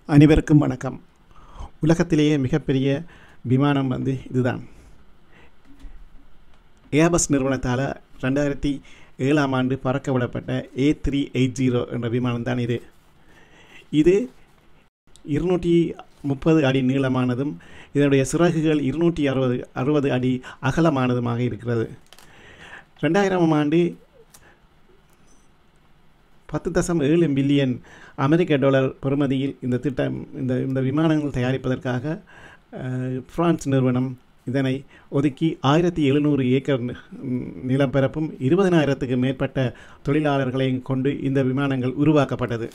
அனைவருக்கும் வணக்கம் உலகத்திலேயே மிகப்பெரிய விமானம் வந்து இதுதான் ஏபஸ் நிறுவனத்தால் ரெண்டாயிரத்தி ஏழாம் ஆண்டு பறக்க விடப்பட்ட ஏ த்ரீ எயிட் ஜீரோ என்ற விமானம் தான் இது இது இருநூற்றி முப்பது அடி நீளமானதும் இதனுடைய சிறகுகள் இருநூற்றி அறுபது அறுபது அடி அகலமானதுமாக இருக்கிறது ரெண்டாயிரம் ஆண்டு பத்து தசம் ஏழு பில்லியன் அமெரிக்க டாலர் பெறுமதியில் இந்த திட்டம் இந்த இந்த விமானங்கள் தயாரிப்பதற்காக அஹ், பிரான்ஸ் நிறுவனம் இதனை ஒதுக்கி ஆயிரத்தி எழுநூறு ஏக்கர் நி- ம், நிலப்பரப்பும் இருபதனாயிரத்துக்கு மேற்பட்ட தொழிலாளர்களையும் கொண்டு இந்த விமானங்கள் உருவாக்கப்பட்டது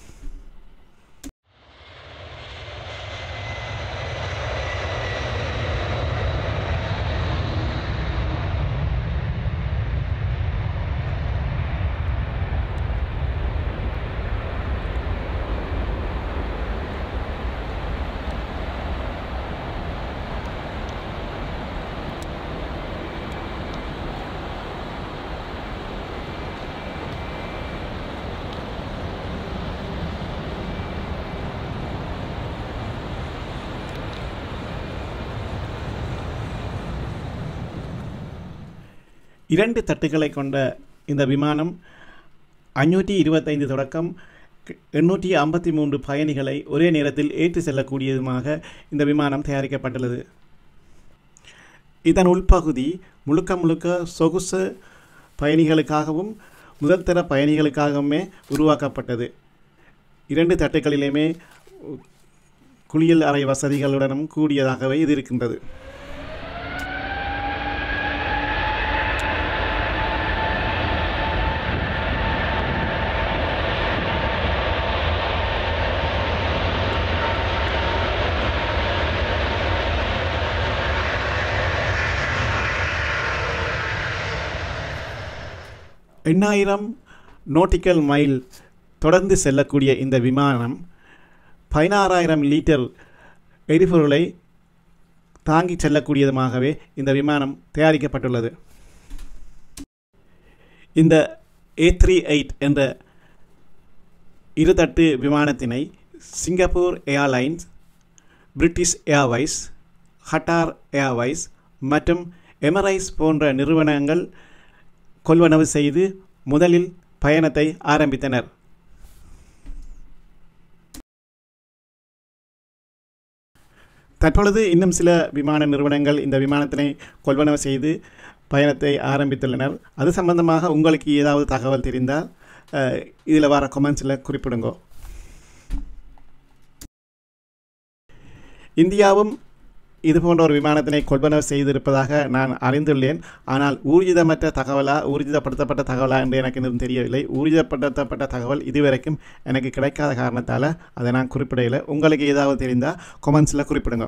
இரண்டு தட்டுகளை கொண்ட இந்த விமானம் அஞ்சூற்றி இருபத்தைந்து தொடக்கம் எண்ணூற்றி ஐம்பத்தி மூன்று பயணிகளை ஒரே நேரத்தில் ஏற்றி செல்லக்கூடியதுமாக இந்த விமானம் தயாரிக்கப்பட்டுள்ளது இதன் உள்பகுதி முழுக்க முழுக்க சொகுசு பயணிகளுக்காகவும் முதல் தர பயணிகளுக்காகவுமே உருவாக்கப்பட்டது இரண்டு தட்டுகளிலுமே குளியல் அறை வசதிகளுடனும் கூடியதாகவே இது இருக்கின்றது எண்ணாயிரம் நோட்டிக்கல் மைல் தொடர்ந்து செல்லக்கூடிய இந்த விமானம் பதினாறாயிரம் லிட்டர் எரிபொருளை தாங்கி செல்லக்கூடியதுமாகவே இந்த விமானம் தயாரிக்கப்பட்டுள்ளது இந்த ஏ த்ரீ எயிட் என்ற இருதட்டு விமானத்தினை Singapore Airlines British Airways Qatar Airways மற்றும் எமரைஸ் போன்ற நிறுவனங்கள் கொள்வனவு செய்து முதலில் பயணத்தை ஆரம்பித்தனர் தற்பொழுது இன்னும் சில விமான நிறுவனங்கள் இந்த விமானத்தினை கொள்வனவு செய்து பயணத்தை ஆரம்பித்துள்ளனர் அது சம்பந்தமாக உங்களுக்கு ஏதாவது தகவல் தெரிந்தால் இதில் வர கொமெண்ட்ஸில் குறிப்பிடுங்கோ இந்தியாவும் இது போன்ற ஒரு விமானத்தினை கொள்வனவு செய்திருப்பதாக நான் அறிந்துள்ளேன் ஆனால் ஊர்ஜிதமற்ற தகவலா ஊர்ஜிதப்படுத்தப்பட்ட தகவலா என்று எனக்கு இன்னும் தெரியவில்லை ஊர்ஜிதப்படுத்தப்பட்ட தகவல் இதுவரைக்கும் எனக்கு கிடைக்காத காரணத்தால் அதை நான் குறிப்பிடவில்லை உங்களுக்கு ஏதாவது தெரிந்தால் கொமெண்ட்ஸில் குறிப்பிடுங்க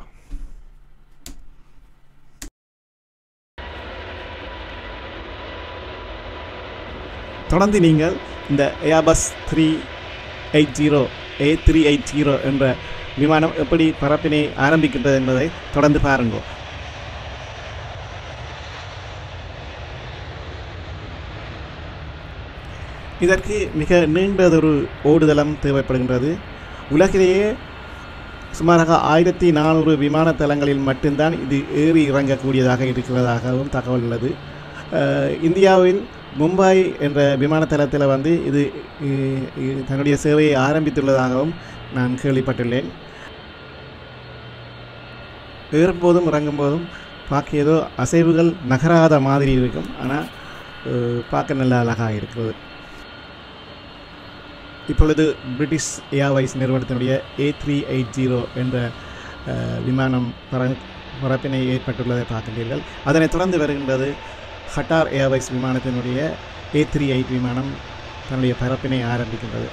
தொடர்ந்து நீங்கள் இந்த Airbus three eight zero A three eight zero என்ற விமானம் எப்படி பரப்பினை ஆரம்பிக்கின்றது என்பதை தொடர்ந்து பாருங்கள் இதற்கு மிக நீண்டதொரு ஓடுதளம் தேவைப்படுகின்றது உலகிலேயே சுமாராக ஆயிரத்தி நானூறு விமான தளங்களில் மட்டும்தான் இது ஏறி இறங்கக்கூடியதாக இருக்கிறதாகவும் தகவல் உள்ளது அஹ், இந்தியாவில் மும்பை என்ற விமான தளத்தில் வந்து இது இ- இ- தன்னுடைய சேவையை ஆரம்பித்துள்ளதாகவும் நான் கேள்விப்பட்டுள்ளேன் ஏறும்போதும் இறங்கும்போதும் பார்க்க ஏதோ அசைவுகள் நகராத மாதிரி இருக்கும் ஆனால் பார்க்க நல்ல அழகாக இருக்கிறது இப்பொழுது பிரிட்டிஷ் ஏர்வைஸ் நிறுவனத்தினுடைய ஏ த்ரீ எயிட் ஜீரோ என்ற அஹ், விமானம் பற பரப்பினை ஏற்பட்டுள்ளதை பார்க்கின்றீர்கள் அதனைத் தொடர்ந்து வருகின்றது ஹட்டார் ஏர்வைஸ் விமானத்தினுடைய ஏ த்ரீ எயிட் விமானம் தன்னுடைய பரப்பினை ஆரம்பிக்கின்றது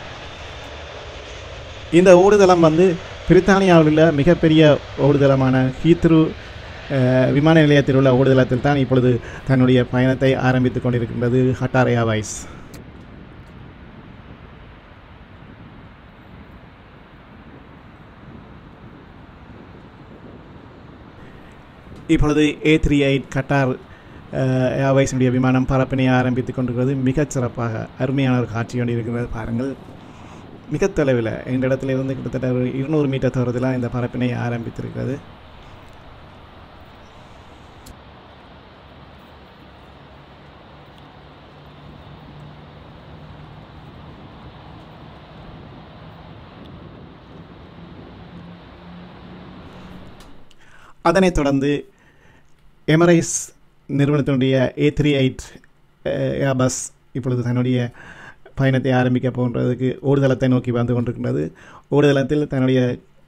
இந்த ஓடுதளம் வந்து பிரித்தானியாவில் உள்ள மிகப்பெரிய ஓடுதளமான ஹீத்ரு அஹ், விமான நிலையத்தில் உள்ள ஓடுதளத்தில் தான் இப்பொழுது தன்னுடைய பயணத்தை ஆரம்பித்துக் கொண்டிருக்கின்றது ஹட்டார் ஏர்வைஸ் இப்பொழுது ஏ த்ரீ எயிட் கட்டார் ஏர்வைஸினுடைய விமானம் பரப்பினை ஆரம்பித்துக் கொண்டிருக்கிறது மிகச் சிறப்பாக அருமையான ஒரு காட்சி கொண்டு இருக்கிறது பாருங்கள் மிக தொலைவில் இந்த இடத்துல இருந்து கிட்டத்தட்ட ஒரு இருநூறு மீட்டர் தூரத்தில் இந்த பரப்பினை ஆரம்பித்திருக்கிறது அதனைத் தொடர்ந்து எமரைஸ் நிறுவனத்தினுடைய ஏ த்ரீ எயிட் பஸ் இப்பொழுது தன்னுடைய பயணத்தை ஆரம்பிக்க போன்றதுக்கு ஓடுதளத்தை நோக்கி வந்து கொண்டிருக்கின்றது ஓடுதளத்தில் தன்னுடைய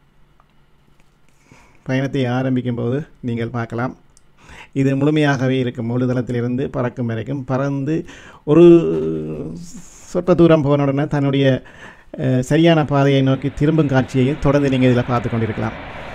பயணத்தை ஆரம்பிக்கும் போது நீங்கள் பார்க்கலாம் இது முழுமையாகவே இருக்கும் ஓடுதளத்திலிருந்து பறக்கும் வரைக்கும் பறந்து ஒரு சொற்ப தூரம் போன உடனே தன்னுடைய அஹ், சரியான பாதையை நோக்கி திரும்பும் காட்சியையும் தொடர்ந்து நீங்கள் இதில் பார்த்து கொண்டிருக்கலாம்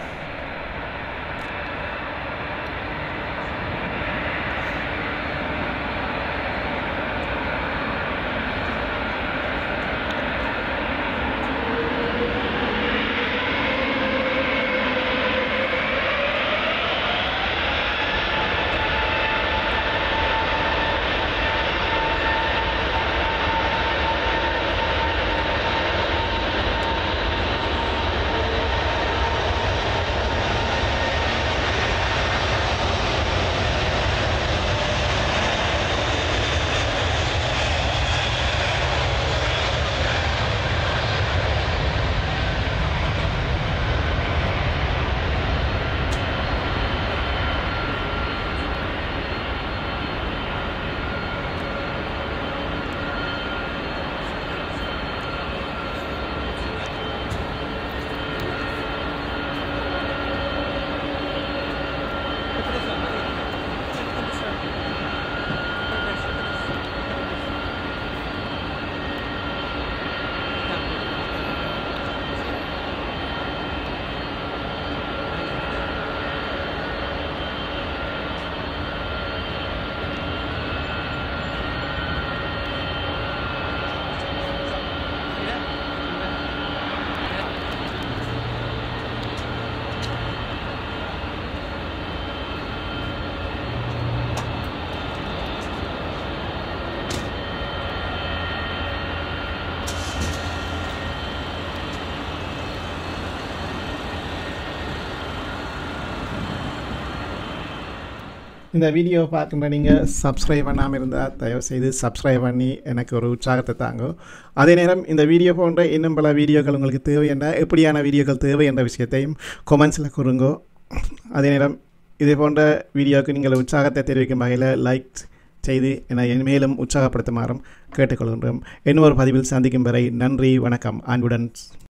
இந்த வீடியோ பார்க்குற நீங்கள் சப்ஸ்கிரைப் பண்ணாமல் இருந்தால் தயவுசெய்து சப்ஸ்கிரைப் பண்ணி எனக்கு ஒரு உற்சாகத்தை தாங்க அதே நேரம் இந்த வீடியோ போன்ற இன்னும் பல வீடியோக்கள் உங்களுக்கு தேவை என்ற எப்படியான வீடியோக்கள் தேவை என்ற விஷயத்தையும் கொமெண்ட்ஸில் கூறுங்கோ அதே நேரம் இதே போன்ற வீடியோவுக்கு நீங்கள் உற்சாகத்தை தெரிவிக்கும் வகையில் லைக் செய்து என்னை மேலும் உற்சாகப்படுத்துமாறும் கேட்டுக்கொள்கின்றோம் இன்னொரு பதிவில் சந்திக்கும் வரை நன்றி வணக்கம் அன்புடன்